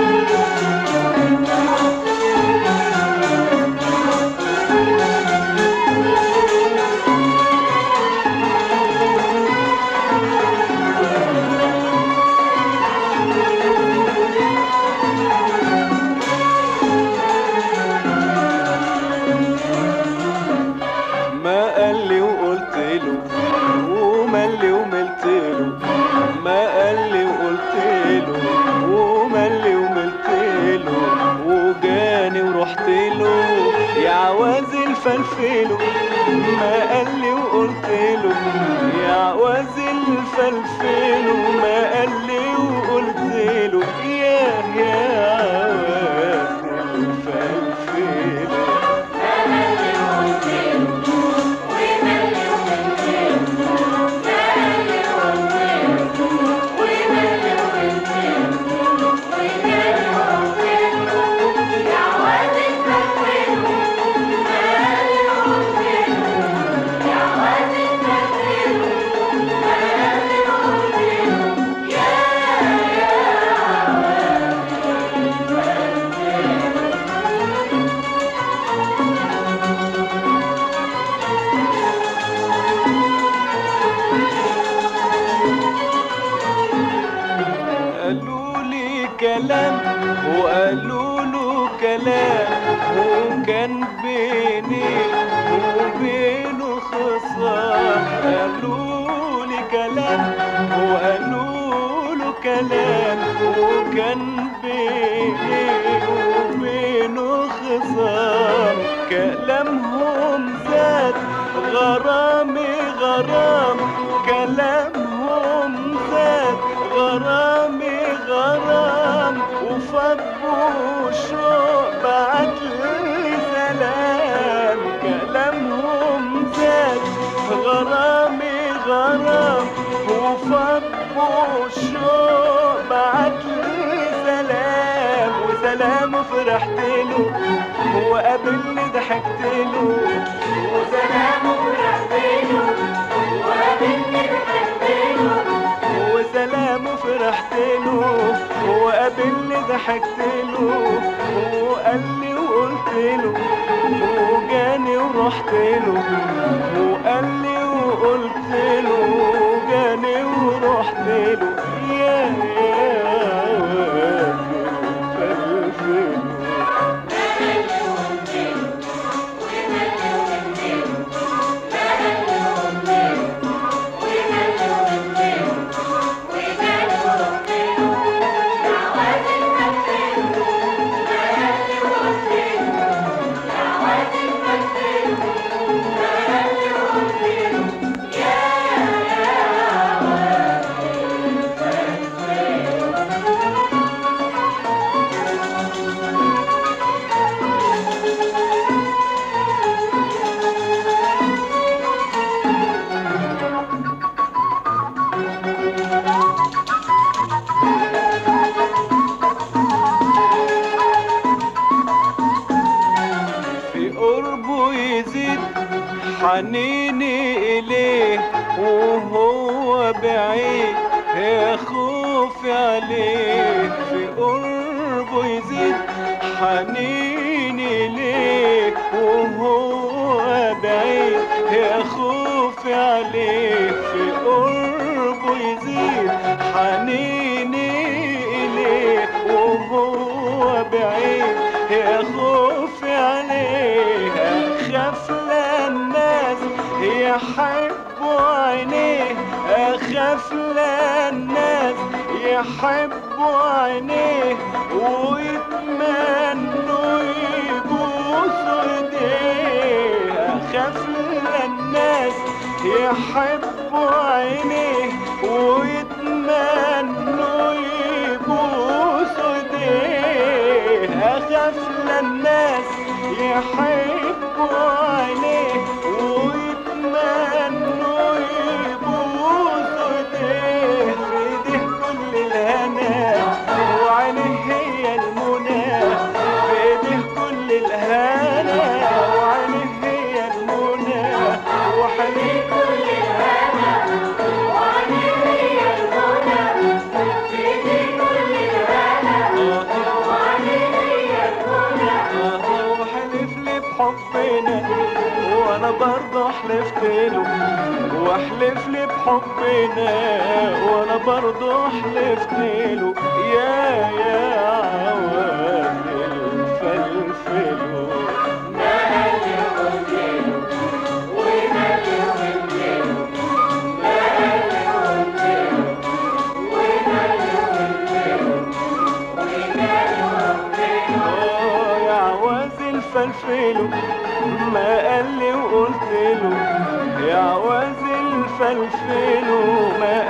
ما قال لي وقلت له ومال لي وملت له ما قال لي وقلت له ومال لي وملت له وجاني ورحت له يا عواز الفلفله ما قال لي وقلت له يا عواز الفلفله ما قال لي وقلت له يا يا عواز الفلفله قالوا لي كلام وقالوا له كلام وكان بيني وبينه خصام قالوا لي كلام وقالوا له كلام وكان بيني وبينه خصام كلامهم زاد غرامي غرام كلامهم زاد غرامي غرام وفضوا شوق بعت لي سلام كلامهم زاد غرامي غرام وفضوا شوق بعت لي سلام وسلام فرحت له وقابلني ضحكت له وسلام فرحت له وقابلني ضحكت له وسلام فرحت له وقابلني ضحكت له وقال لي وقلت له وجاني ورحت له وقال لي وقلت له وجاني ورحت له يا يا فلفل في قربه يزيد حنيني إليه وهو بعيد يا خوفي عليه في قربه يزيد حنيني إليه وهو بعيد يا خوفي عليه في قربه يزيد حنيني إليه وهو بعيد يا خوفي عليه أخاف الناس يحبوا عينيه أخاف الناس يحبوا عينيه ويتمنوا يبوسوا ايديه أخاف الناس يحبوا عينيه ويتمنوا يبوسوا ايديه اخاف للناس يحبوا عينيه ويتمنوا يبوسوا ايديه في ايديه كل الهنا وعينيه هي المنى في ايديه كل الهنا وعينيه هي المنى وحنين كل الهنا وعينيه هي المنى في ايديه كل الهنا بحبنا وانا برضه حلفت له واحلف لي بحبنا وانا برضه حلفت له يا يا عواد الفلفلو آه يا عواز الفلفلو ما قال لي وقلت له يا عواز الفلفلو ما